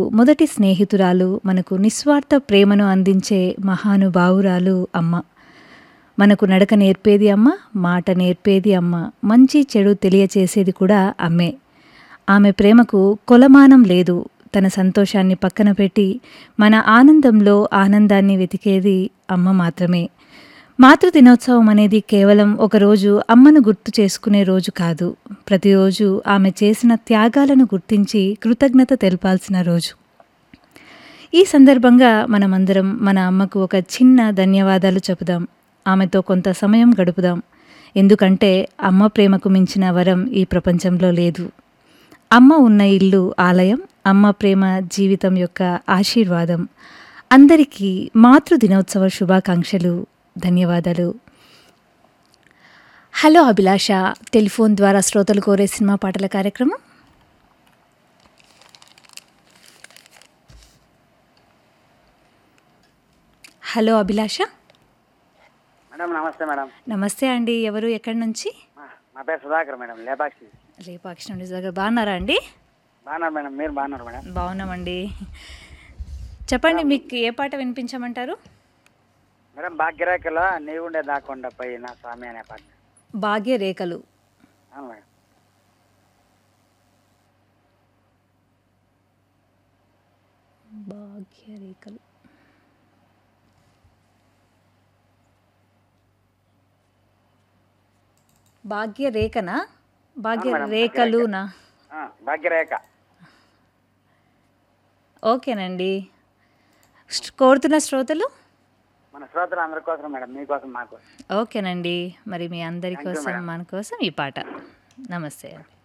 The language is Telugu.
మొదటి స్నేహితురాలు మనకు నిస్వార్థ ప్రేమను అందించే మహానుభావురాలు అమ్మ మనకు నడక నేర్పేది అమ్మ మాట నేర్పేది అమ్మ మంచి చెడు తెలియచేసేది కూడా అమ్మే ఆమె ప్రేమకు కొలమానం లేదు తన సంతోషాన్ని పక్కన పెట్టి మన ఆనందంలో ఆనందాన్ని వెతికేది అమ్మ మాత్రమే మాతృ దినోత్సవం అనేది కేవలం ఒకరోజు అమ్మను గుర్తు చేసుకునే రోజు కాదు ప్రతిరోజు ఆమె చేసిన త్యాగాలను గుర్తించి కృతజ్ఞత తెలపాల్సిన రోజు ఈ సందర్భంగా మనమందరం మన అమ్మకు ఒక చిన్న ధన్యవాదాలు చెబుదాం ఆమెతో కొంత సమయం గడుపుదాం ఎందుకంటే అమ్మ ప్రేమకు మించిన వరం ఈ ప్రపంచంలో లేదు అమ్మ ఉన్న ఇల్లు ఆలయం అమ్మ ప్రేమ జీవితం యొక్క ఆశీర్వాదం అందరికీ మాతృ దినోత్సవ శుభాకాంక్షలు ధన్యవాదాలు హలో అభిలాష టెలిఫోన్ ద్వారా శ్రోతలు కోరే సినిమా పాటల కార్యక్రమం హలో అభిలాష మేడం నమస్తే మేడం నమస్తే అండి ఎవరు ఎక్కడి నుంచి మా- మా పేరు సుధాకర్ మేడం లేపాక్షి లేపాక్షి నుండి దగ్గర బాగున్నారా అండి బాగున్నారు మేడం మీరు బాగున్నారు మేడం బాగున్నామండి చెప్పండి మీకు ఏ పాట వినిపించమంటారు మేడం భాగ్యరేఖలో నీవుండే దాకుండా పైన స్వామి అనే పాట భాగ్య రేఖలు అవును మేడం భాగ్య రేఖలు భాగ్య రేఖనా భాగ్య అవును మేడం, రేఖలునా ఆ, భాగ్యరేఖ ఓకేనండి స్ట్- కోరుతున్న శ్రోతలు మన శ్రోతలు అందరి కోసం మేడం మీకోసం మాకు ఓకేనండి మరి మీ అందరి Thank you, కోసం madam. మన కోసం ఈ పాట నమస్తే అండి